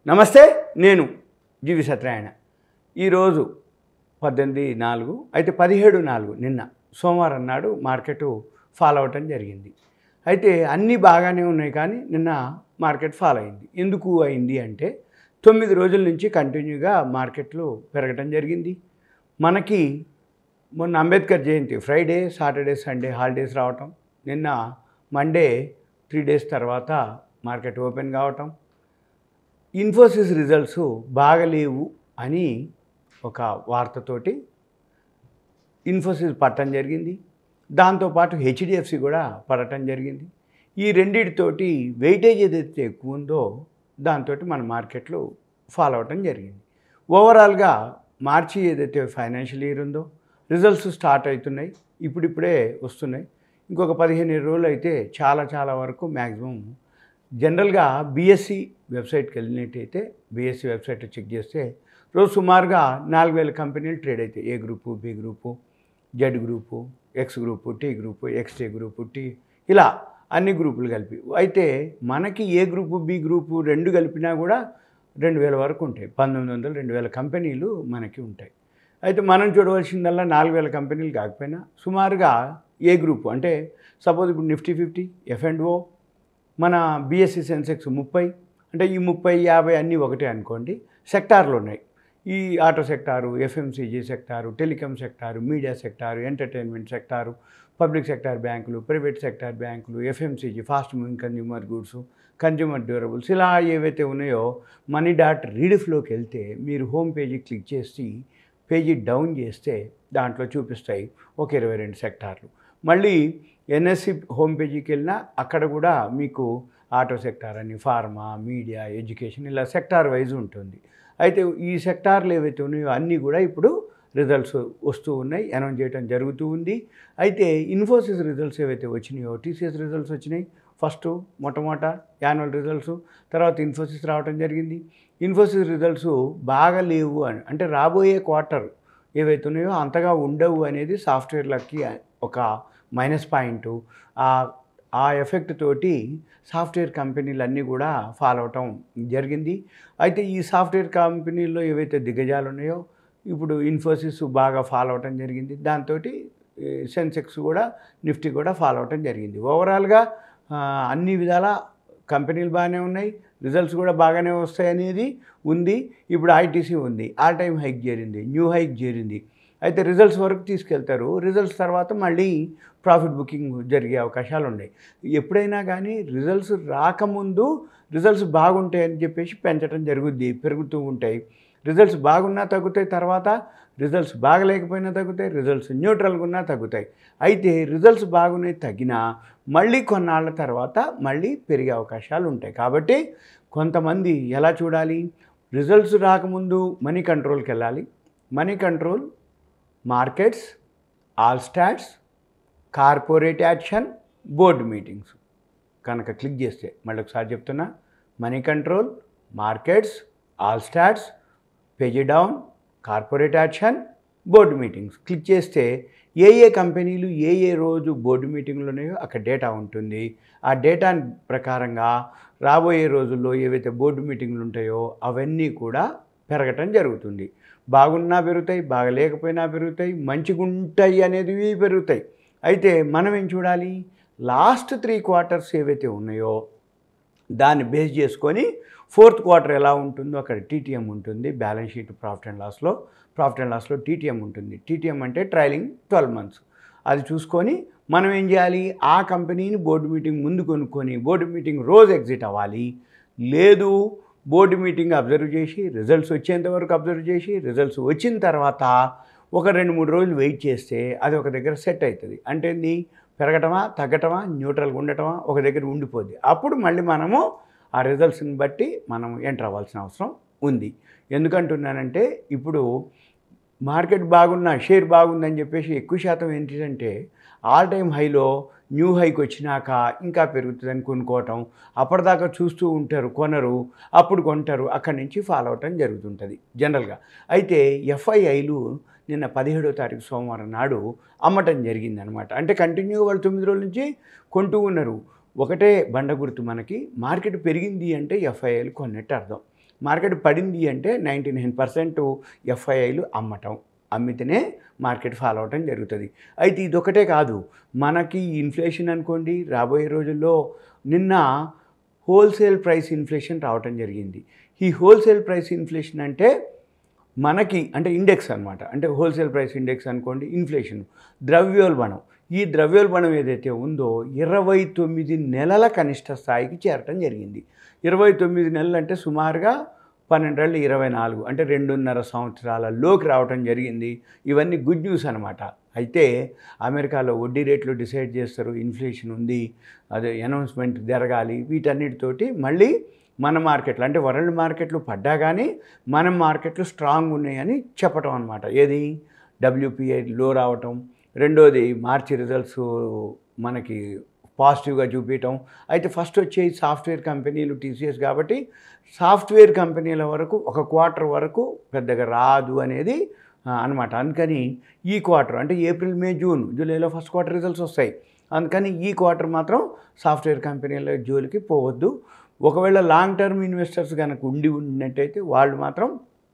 నమస్తే నేను జీవి సత్యనారాయణ ఈరోజు పద్దెనిమిది నాలుగు అయితే పదిహేడు నాలుగు నిన్న సోమవారం నాడు మార్కెట్ ఫాలో అవటం జరిగింది అయితే అన్నీ బాగానే ఉన్నాయి కానీ నిన్న మార్కెట్ ఫాలో అయింది ఎందుకు అయింది అంటే తొమ్మిది రోజుల నుంచి కంటిన్యూగా మార్కెట్లు పెరగటం జరిగింది మనకి మొన్న Ambedkar Jayanti Friday Saturday Sunday holidays రావటం నిన్న మండే త్రీ డేస్ తర్వాత మార్కెట్ ఓపెన్ కావటం ఇన్ఫోసిస్ రిజల్ట్స్ బాగలేవు అని ఒక వార్తతోటి ఇన్ఫోసిస్ పట్టడం జరిగింది దాంతోపాటు హెచ్డిఎఫ్సి కూడా పడటం జరిగింది ఈ రెండిటితోటి వెయిటేజ్ ఏదైతే ఎక్కువ ఉందో దాంతో మన మార్కెట్లు ఫాలో అవటం జరిగింది ఓవరాల్గా మార్చి ఏదైతే ఫైనాన్షియల్ ఇయర్ ఉందో రిజల్ట్స్ స్టార్ట్ అవుతున్నాయి ఇప్పుడిప్పుడే వస్తున్నాయి ఇంకొక పదిహేను ఇరవై రోజులు అయితే చాలా చాలా వరకు మ్యాక్సిమం జనరల్గా బీఎస్సీ వెబ్సైట్కి వెళ్ళినట్టయితే బీఎస్సీ వెబ్సైట్ చెక్ చేస్తే రోజు సుమారుగా నాలుగు వేల కంపెనీలు ట్రేడ్ అవుతాయి A group B group Z group X group T group XT group T ఇలా అన్ని గ్రూపులు కలిపి అయితే మనకి ఏ గ్రూపు బి గ్రూపు రెండు కలిపినా కూడా రెండు వేల వరకు ఉంటాయి పంతొమ్మిది వందలు రెండు వేల కంపెనీలు మనకి ఉంటాయి అయితే మనం చూడవలసిందల్లా నాలుగు వేల కంపెనీలు కాకపోయినా సుమారుగా ఏ గ్రూపు అంటే సపోజ్ ఇప్పుడు Nifty fifty F and O మన బిఎస్సి సెన్సెక్స్ ముప్పై అంటే ఈ ముప్పై యాభై అన్నీ ఒకటే అనుకోండి సెక్టార్లు ఉన్నాయి ఈ auto sector FMCG sector telecom sector media sector entertainment sector public sector బ్యాంకులు ప్రైవేట్ సెక్టార్ బ్యాంకులు FMCG fast moving consumer goods consumer durables ఇలా ఏవైతే ఉన్నాయో మనీ డాట్ రీడిఫ్లోకి వెళ్తే మీరు హోమ్ పేజీ క్లిక్ చేసి పేజీ డౌన్ చేస్తే దాంట్లో చూపిస్తాయి ఒక ఇరవై రెండు సెక్టార్లు మళ్ళీ ఎన్ఎస్సి హోమ్ పేజీకి వెళ్ళినా అక్కడ కూడా మీకు ఆటో సెక్టార్ అని ఫార్మా మీడియా ఎడ్యుకేషన్ ఇలా సెక్టార్ వైజ్ ఉంటుంది అయితే ఈ సెక్టార్లు ఏవైతే ఉన్నాయో అన్నీ కూడా ఇప్పుడు రిజల్ట్స్ వస్తూ ఉన్నాయి అనౌన్స్ చేయడం జరుగుతూ ఉంది అయితే ఇన్ఫోసిస్ రిజల్ట్స్ ఏవైతే వచ్చినాయో టీసీఎస్ రిజల్ట్స్ వచ్చినాయి ఫస్ట్ మొట్టమొదట యాన్యువల్ రిజల్ట్స్ తర్వాత ఇన్ఫోసిస్ రావడం జరిగింది ఇన్ఫోసిస్ రిజల్ట్స్ బాగా లేవు అని అంటే రాబోయే క్వార్టర్ ఏవైతే ఉన్నాయో అంతగా ఉండవు అనేది సాఫ్ట్వేర్లకి ఒక మైనస్ పాయింట్ ఆ ఎఫెక్ట్ తోటి సాఫ్ట్వేర్ కంపెనీలు అన్నీ కూడా ఫాలో అవటం జరిగింది అయితే ఈ సాఫ్ట్వేర్ కంపెనీల్లో ఏవైతే దిగ్గజాలు ఉన్నాయో ఇప్పుడు ఇన్ఫోసిస్ బాగా ఫాలో అవటం జరిగింది దాంతో సెన్సెక్స్ కూడా నిఫ్టీ కూడా ఫాలో అవటం జరిగింది ఓవరాల్గా ఆ, అన్ని విధాల కంపెనీలు బాగానే ఉన్నాయి రిజల్ట్స్ కూడా బాగానే వస్తాయి అనేది ఉంది ఇప్పుడు ఐటీసీ ఉంది ఆల్ టైమ్ హైక్ చేరింది న్యూ హైక్ చేరింది అయితే రిజల్ట్స్ వరకు తీసుకెళ్తారు రిజల్ట్స్ తర్వాత మళ్ళీ ప్రాఫిట్ బుకింగ్ జరిగే అవకాశాలు ఉన్నాయి ఎప్పుడైనా కానీ రిజల్ట్స్ రాకముందు రిజల్ట్స్ బాగుంటాయని చెప్పేసి పెంచడం జరుగుద్ది పెరుగుతూ ఉంటాయి రిజల్ట్స్ బాగున్నా తగ్గుతాయి తర్వాత రిజల్ట్స్ బాగలేకపోయినా తగ్గుతాయి రిజల్ట్స్ న్యూట్రల్గా ఉన్నా తగ్గుతాయి అయితే రిజల్ట్స్ బాగున్నాయి తగ్గినా మళ్ళీ కొన్నాళ్ళ తర్వాత మళ్ళీ పెరిగే అవకాశాలు ఉంటాయి కాబట్టి కొంతమంది ఎలా చూడాలి రిజల్ట్స్ రాకముందు మనీ కంట్రోల్కి వెళ్ళాలి money control markets all stats corporate action board meetings కనుక క్లిక్ చేస్తే మళ్ళీ ఒకసారి చెప్తున్నా money control markets all stats page down corporate action board meetings click చేస్తే ఏ ఏ కంపెనీలు ఏ ఏ రోజు బోర్డు మీటింగ్లు ఉన్నాయో అక్కడ డేటా ఉంటుంది ఆ డేటా ప్రకారంగా రాబోయే రోజుల్లో ఏవైతే బోర్డు మీటింగ్లు ఉంటాయో అవన్నీ కూడా పెరగటం జరుగుతుంది బాగున్నా పెరుగుతాయి బాగలేకపోయినా పెరుగుతాయి మంచిగా ఉంటాయి అనేది పెరుగుతాయి అయితే మనం ఏం చూడాలి లాస్ట్ త్రీ క్వార్టర్స్ ఏవైతే ఉన్నాయో దాన్ని బేస్ చేసుకొని ఫోర్త్ క్వార్టర్ ఎలా ఉంటుందో అక్కడ టీటీఎం ఉంటుంది బ్యాలెన్స్ షీట్ ప్రాఫిట్ అండ్ లాస్లో ప్రాఫిట్ అండ్ లాస్లో టీటీఎం ఉంటుంది టీటీఎం అంటే ట్రైలింగ్ ట్వెల్వ్ మంత్స్ అది చూసుకొని మనం ఏం చేయాలి ఆ కంపెనీని బోర్డు మీటింగ్ ముందు కొనుక్కొని బోర్డు మీటింగ్ రోజు ఎగ్జిట్ అవ్వాలి లేదు బోర్డు మీటింగ్ అబ్జర్వ్ చేసి రిజల్ట్స్ వచ్చేంత వరకు అబ్జర్వ్ చేసి రిజల్ట్స్ వచ్చిన తర్వాత ఒక రెండు మూడు రోజులు వెయిట్ చేస్తే అది ఒక దగ్గర సెట్ అవుతుంది అంటే ఏంది పెరగటమా తగ్గటమా న్యూట్రల్గా ఉండటమా ఒక దగ్గర ఉండిపోద్ది అప్పుడు మళ్ళీ మనము ఆ రిజల్ట్స్ని బట్టి మనం ఎంటర్ అవ్వాల్సిన అవసరం ఉంది ఎందుకంటున్నానంటే ఇప్పుడు మార్కెట్ బాగున్నా షేర్ బాగుందని చెప్పేసి ఎక్కువ శాతం ఏంటంటే ఆల్ టైమ్ హైలో న్యూ హైకి వచ్చినాక ఇంకా పెరుగుతుందని కొనుక్కోవటం అప్పటిదాకా చూస్తూ ఉంటారు కొనరు అప్పుడు కొంటారు అక్కడి నుంచి ఫాలో అవటం జరుగుతుంటుంది జనరల్గా అయితే ఎఫ్ఐఐలు నిన్న పదిహేడో తారీఖు సోమవారం నాడు అమ్మటం జరిగిందనమాట అంటే కంటిన్యూ వాళ్ళు తొమ్మిది రోజుల నుంచి కొంటూ ఉన్నారు ఒకటే బండ గుర్తు మనకి మార్కెట్ పెరిగింది అంటే ఎఫ్ఐఐలు కొన్నట్టు అర్థం మార్కెట్ పడింది అంటే నైంటీ నైన్ పర్సెంట్ ఎఫ్ఐఐలు అమ్మటం అమ్మితేనే మార్కెట్ ఫాలో అవటం జరుగుతుంది అయితే ఇదొకటే కాదు మనకి ఇన్ఫ్లేషన్ అనుకోండి రాబోయే రోజుల్లో నిన్న హోల్సేల్ ప్రైస్ ఇన్ఫ్లేషన్ రావటం జరిగింది ఈ హోల్సేల్ ప్రైస్ ఇన్ఫ్లేషన్ అంటే మనకి అంటే ఇండెక్స్ అనమాట అంటే హోల్సేల్ ప్రైస్ ఇండెక్స్ అనుకోండి ఇన్ఫ్లేషన్ ద్రవ్యోల్బణం ఈ ద్రవ్యోల్బణం ఏదైతే ఉందో ఇరవై తొమ్మిది నెలల కనిష్ట స్థాయికి చేరటం జరిగింది ఇరవై తొమ్మిది నెలలు అంటే సుమారుగా పన్నెండేళ్ళు ఇరవై నాలుగు అంటే రెండున్నర సంవత్సరాల లోకి రావటం జరిగింది ఇవన్నీ గుడ్ న్యూస్ అనమాట అయితే అమెరికాలో వడ్డీ రేట్లు డిసైడ్ చేస్తారు ఇన్ఫ్లేషన్ ఉంది అదే అనౌన్స్మెంట్ జరగాలి వీటన్నిటితోటి మళ్ళీ మన మార్కెట్లు అంటే వరల్డ్ మార్కెట్లు పడ్డా కానీ మన మార్కెట్లు స్ట్రాంగ్ ఉన్నాయని చెప్పటం అనమాట ఏది డబ్ల్యూపీఐ లో రావటం రెండోది మార్చి రిజల్ట్స్ మనకి పాజిటివ్గా చూపించటం అయితే ఫస్ట్ వచ్చే సాఫ్ట్వేర్ కంపెనీలు టీసీఎస్ కాబట్టి సాఫ్ట్వేర్ కంపెనీల వరకు ఒక క్వార్టర్ వరకు పెద్దగా రాదు అనేది అనమాట అందుకని ఈ క్వార్టర్ అంటే ఏప్రిల్ మే జూన్ జూలైలో ఫస్ట్ క్వార్టర్ రిజల్ట్స్ వస్తాయి అందుకని ఈ క్వార్టర్ మాత్రం సాఫ్ట్వేర్ కంపెనీల జోలికి పోవద్దు ఒకవేళ లాంగ్ టర్మ్ ఇన్వెస్టర్స్ కనుక ఉండి ఉన్నట్టయితే వాళ్ళు మాత్రం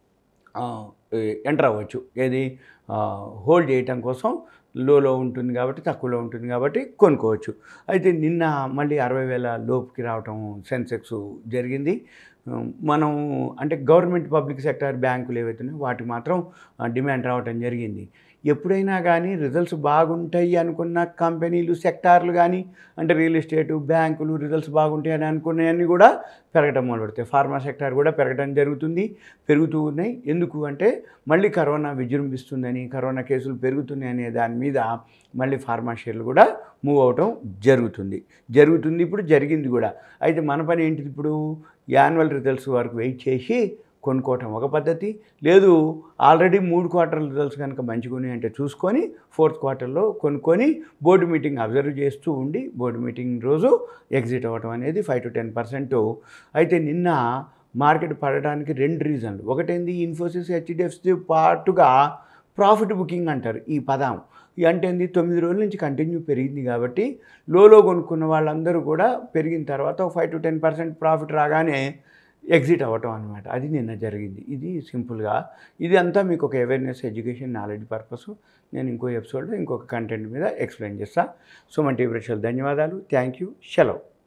ఎంటర్ అవ్వచ్చు ఏది హోల్డ్ చేయటం కోసం లోలో ఉంటుంది కాబట్టి తక్కువలో ఉంటుంది కాబట్టి కొనుక్కోవచ్చు అయితే నిన్న మళ్ళీ అరవై వేల లోపుకి రావటం సెన్సెక్స్ జరిగింది మనం అంటే గవర్నమెంట్ పబ్లిక్ సెక్టర్ బ్యాంకులు ఏవైతున్నాయో వాటికి మాత్రం డిమాండ్ రావటం జరిగింది ఎప్పుడైనా కానీ రిజల్ట్స్ బాగుంటాయి అనుకున్న కంపెనీలు సెక్టార్లు కానీ అంటే రియల్ ఎస్టేటు బ్యాంకులు రిజల్ట్స్ బాగుంటాయి అని అనుకునేవన్నీ కూడా పెరగటం మొదలుపెడతాయి ఫార్మా సెక్టార్ కూడా పెరగడం జరుగుతుంది పెరుగుతూ ఉన్నాయి ఎందుకు అంటే మళ్ళీ కరోనా విజృంభిస్తుందని కరోనా కేసులు పెరుగుతున్నాయి అనే దాని మీద మళ్ళీ ఫార్మా షేర్లు కూడా మూవ్ అవటం జరుగుతుంది జరుగుతుంది ఇప్పుడు జరిగింది కూడా అయితే మన పని ఏంటిది ఇప్పుడు యాన్యువల్ రిజల్ట్స్ వరకు వెయిట్ చేసి కొనుక్కోవటం ఒక పద్ధతి లేదు ఆల్రెడీ మూడు క్వార్టర్ రిజల్ట్స్ కనుక మంచిగా అంటే చూసుకొని ఫోర్త్ క్వార్టర్లో కొనుక్కొని బోర్డు మీటింగ్ అబ్జర్వ్ చేస్తూ ఉండి బోర్డు మీటింగ్ రోజు ఎగ్జిట్ అవ్వటం అనేది ఫైవ్ టు టెన్ పర్సెంట్ అయితే నిన్న మార్కెట్ పడడానికి రెండు రీజన్లు ఒకటేంది ఇన్ఫోసిస్ హెచ్డిఎఫ్సి పాటుగా ప్రాఫిట్ బుకింగ్ అంటారు ఈ పదం ఈ అంటే ఏంది తొమ్మిది రోజుల నుంచి కంటిన్యూ పెరిగింది కాబట్టి లోలో కొనుక్కున్న వాళ్ళందరూ కూడా పెరిగిన తర్వాత ఒక five to ten percent profit రాగానే ఎగ్జిట్ అవ్వటం అనమాట అది నిన్న జరిగింది ఇది సింపుల్గా ఇది అంతా మీకు ఒక అవేర్నెస్ ఎడ్యుకేషన్ నాలెడ్జ్ పర్పస్ నేను ఇంకో ఎపిసోడ్లో ఇంకొక కంటెంట్ మీద ఎక్స్ప్లెయిన్ చేస్తాను సుమన్ టీవీ ప్రేక్షకులు ధన్యవాదాలు థ్యాంక్ యూ సెలవు